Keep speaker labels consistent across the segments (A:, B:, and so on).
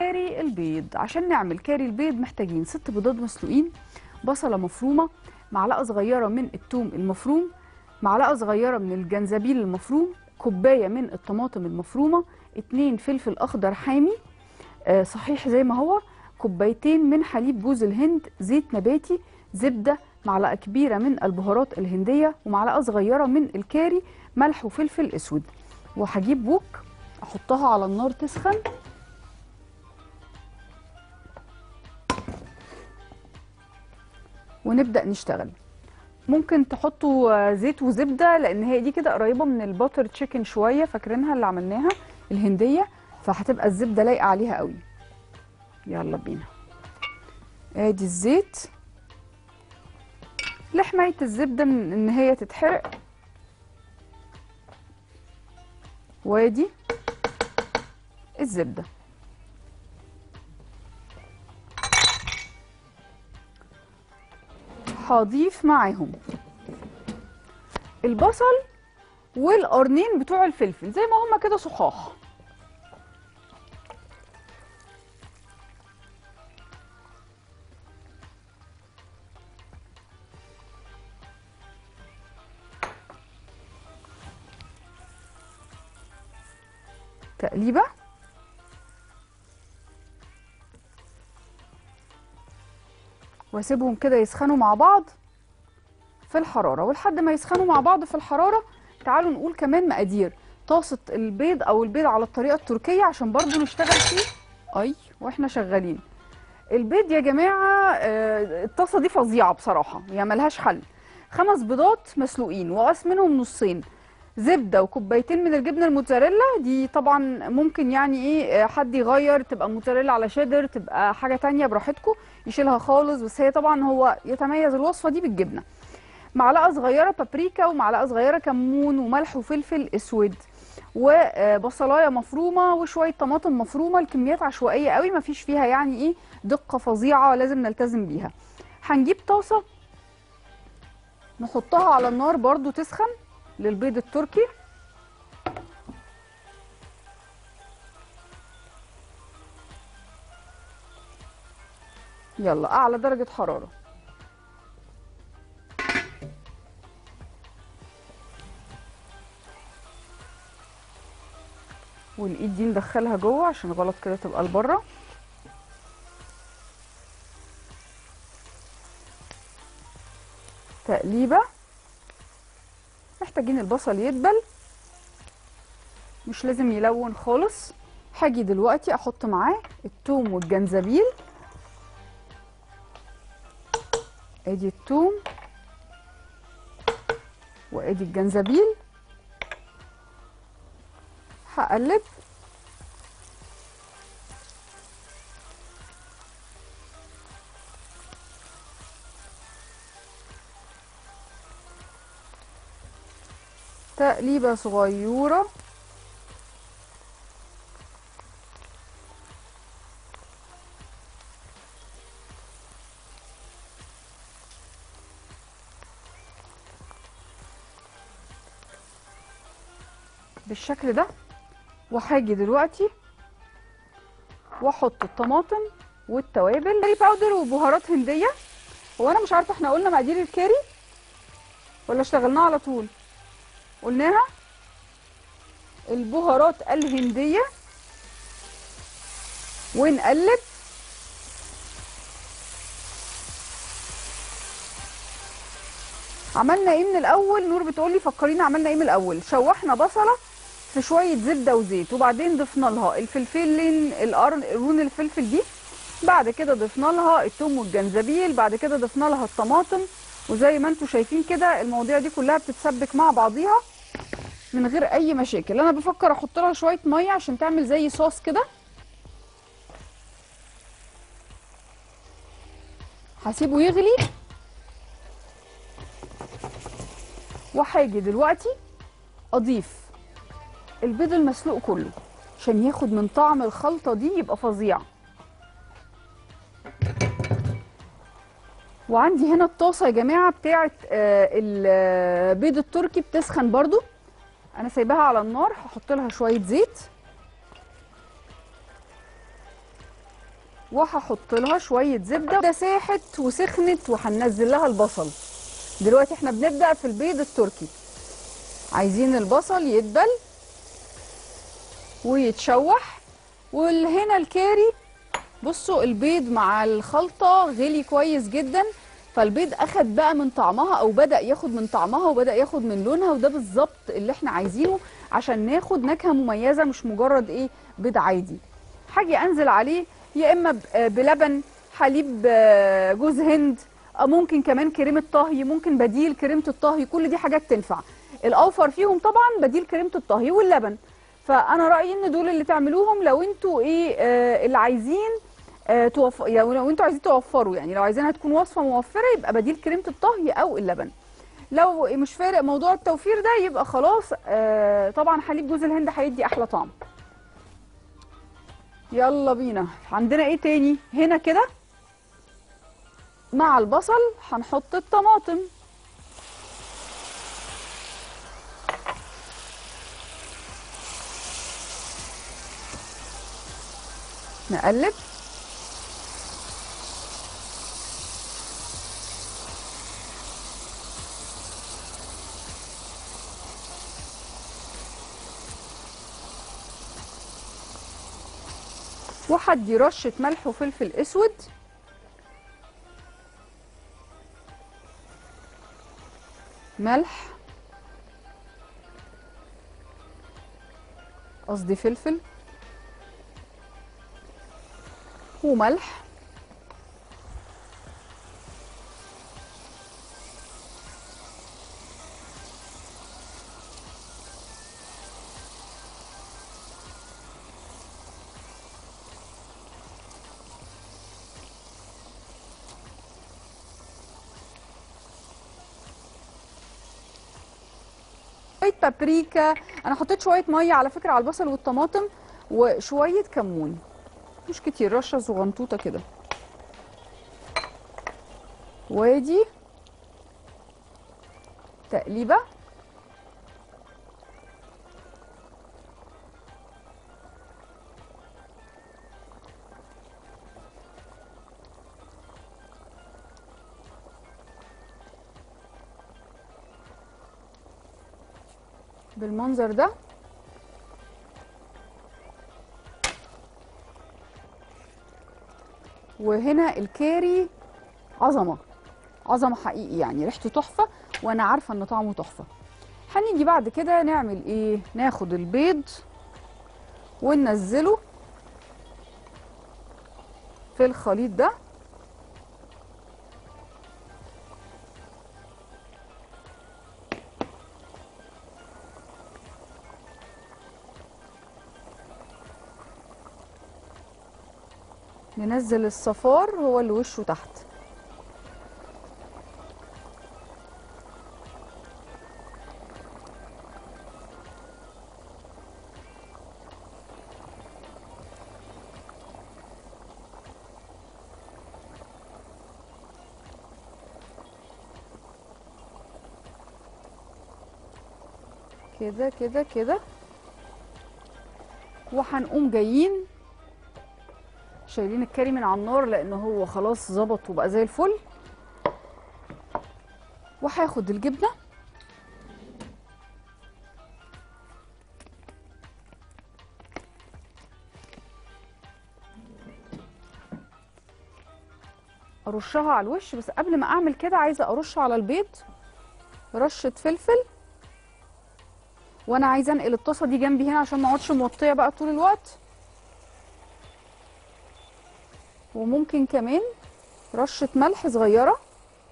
A: كاري البيض عشان نعمل كاري البيض محتاجين ست بيضات مسلوقين بصلة مفرومة معلقة صغيرة من الثوم المفروم معلقة صغيرة من الجنزبيل المفروم كوباية من الطماطم المفرومة اتنين فلفل أخضر حامي آه، صحيح زي ما هو كوبايتين من حليب جوز الهند زيت نباتي زبدة معلقة كبيرة من البهارات الهندية ومعلقة صغيرة من الكاري ملح وفلفل أسود وهجيب بوك أحطها على النار تسخن ونبدأ نشتغل ممكن تحطوا آه، زيت وزبدة لأن هي دي كده قريبة من الباتر تشيكن شوية فاكرينها اللي عملناها الهندية فهتبقى الزبدة لايقة عليها قوي يلا بينا ادي الزيت لحماية الزبدة من ان هي تتحرق وادي الزبدة هضيف معاهم البصل والقرنين بتوع الفلفل زي ما هما كده صحاح تقليبه واسيبهم كده يسخنوا مع بعض في الحراره ولحد ما يسخنوا مع بعض في الحراره تعالوا نقول كمان مقادير طاسه البيض او البيض على الطريقه التركيه عشان برضو نشتغل فيه اي واحنا شغالين البيض يا جماعه آه، الطاسه دي فظيعه بصراحه يعني ملهاش حل خمس بيضات مسلوقين وقاس منهم نصين زبده وكوبايتين من الجبنه الموتزاريلا دي طبعا ممكن يعني ايه آه، حد يغير تبقى موتزاريلا على شيدر تبقى حاجه تانية براحتكم يشيلها خالص بس هي طبعا هو يتميز الوصفه دي بالجبنه معلقه صغيره بابريكا ومعلقه صغيره كمون وملح وفلفل اسود وبصلايه مفرومه وشويه طماطم مفرومه الكميات عشوائيه قوي مفيش فيها يعني ايه دقه فظيعه لازم نلتزم بيها هنجيب طاسه نحطها على النار برضو تسخن للبيض التركي يلا اعلى درجه حراره والايد دي ندخلها جوه عشان غلط كده تبقى لبره تقليبه محتاجين البصل يدبل مش لازم يلون خالص هاجي دلوقتي احط معاه الثوم والجنزبيل ادي الثوم وادي الجنزبيل هقلب تقليبة صغيرة بالشكل ده وهاجي دلوقتي واحط الطماطم والتوابل كاري باودر وبهارات هنديه هو انا مش عارفه احنا قلنا مقادير الكاري ولا اشتغلناها على طول قلناها البهارات الهنديه ونقلب عملنا ايه من الاول نور بتقولي فكرينا عملنا ايه من الاول شوحنا بصله في شويه زبده وزيت وبعدين ضفنا لها الفلفلين القرن قرون الفلفل دي بعد كده ضفنا لها الثوم والجنزبيل بعد كده ضفنا لها الطماطم وزي ما انتم شايفين كده المواضيع دي كلها بتتسبك مع بعضيها من غير اي مشاكل انا بفكر احط لها شويه ميه عشان تعمل زي صوص كده هسيبه يغلي وهاجي دلوقتي اضيف البيض المسلوق كله عشان ياخد من طعم الخلطه دي يبقى فظيع وعندي هنا الطاسه يا جماعه بتاعه آه، البيض التركي بتسخن برضو انا سايباها على النار هحط لها شويه زيت وهحط لها شويه زبده ده ساحت وسخنت وهننزل لها البصل دلوقتي احنا بنبدا في البيض التركي عايزين البصل يدبل ويتشوح والهنا الكاري بصوا البيض مع الخلطه غلي كويس جدا فالبيض اخد بقى من طعمها او بدا ياخد من طعمها وبدا ياخد من لونها وده بالظبط اللي احنا عايزينه عشان ناخد نكهه مميزه مش مجرد ايه بيض عادي هاجي انزل عليه يا اما ب- آه بلبن حليب آه، جوز هند آه، ممكن كمان كريمه طهي ممكن بديل كريمه الطهي كل دي حاجات تنفع الاوفر فيهم طبعا بديل كريمه الطهي واللبن فانا رايي ان دول اللي تعملوهم لو انتوا ايه آه اللي عايزين آه توف... يعني لو انتوا عايزين توفروا يعني لو عايزينها تكون وصفه موفره يبقى بديل كريمه الطهي او اللبن لو مش فارق موضوع التوفير ده يبقى خلاص آه طبعا حليب جوز الهند هيدي احلى طعم يلا بينا عندنا ايه تاني هنا كده مع البصل هنحط الطماطم نقلب وحدي رشة ملح وفلفل اسود ملح قصدي فلفل وملح شويه بابريكا انا حطيت شويه ميه على فكره على البصل والطماطم وشويه كمون مش كتير رشه صغنطوطه كده وادي تقليبه بالمنظر ده وهنا الكاري عظمه عظمه حقيقي يعني ريحته تحفه وانا عارفه ان طعمه تحفه هنيجي بعد كده نعمل ايه ناخد البيض وننزله في الخليط ده ننزل الصفار هو اللي وشه تحت كده كده كده وهنقوم جايين شايلين الكاري من على النار لان هو خلاص ظبط وبقى زي الفل وهاخد الجبنه ارشها على الوش بس قبل ما اعمل كده عايزه ارش على البيض رشه فلفل وانا عايزه انقل الطاسه دي جنبي هنا عشان ما اقعدش موطيه بقى طول الوقت وممكن كمان رشة ملح صغيرة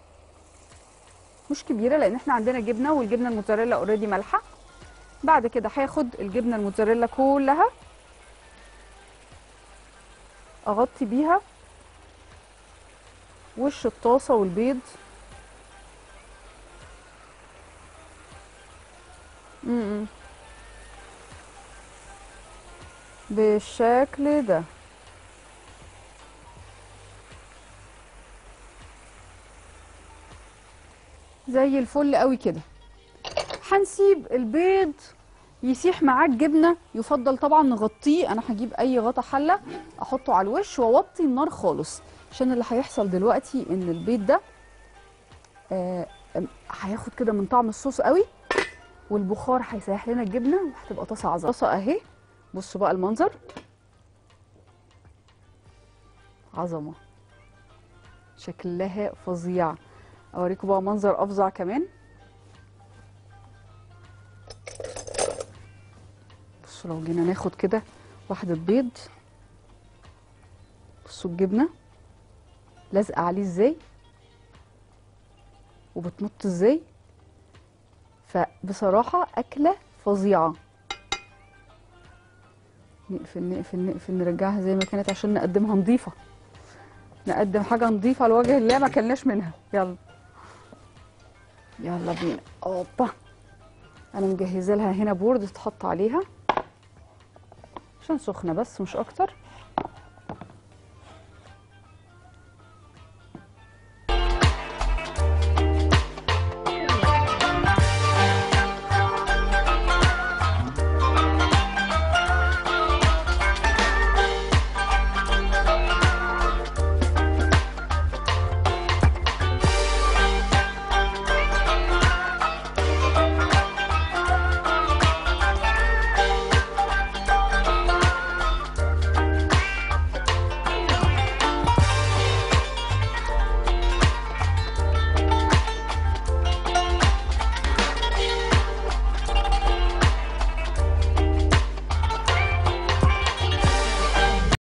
A: مش كبيرة لأن احنا عندنا جبنة والجبنة الموتزاريلا اوريدي مالحة بعد كده هاخد الجبنة الموتزاريلا كلها أغطي بيها وش الطاسة والبيض م-م. بالشكل ده زي الفل قوي كده هنسيب البيض يسيح معاه الجبنه يفضل طبعا نغطيه انا هجيب اي غطا حله احطه على الوش واوطي النار خالص عشان اللي هيحصل دلوقتي ان البيض ده آه، آم، هياخد كده من طعم الصوص قوي والبخار هيسيح لنا الجبنه وهتبقى طاسه عظمه طاسه اهي بصوا بقى المنظر عظمه شكلها فظيع اوريكم بقى منظر افظع كمان بصوا لو جينا ناخد كده واحدة بيض بصوا الجبنة لازقة عليه ازاي وبتنط ازاي فبصراحة أكلة فظيعة نقفل نقفل نقفل نرجعها زي ما كانت عشان نقدمها نظيفة نقدم حاجة نظيفة لوجه الله ما كلناش منها يلا يلا بينا اوبا انا مجهزه لها هنا بورد تتحط عليها عشان سخنه بس مش اكتر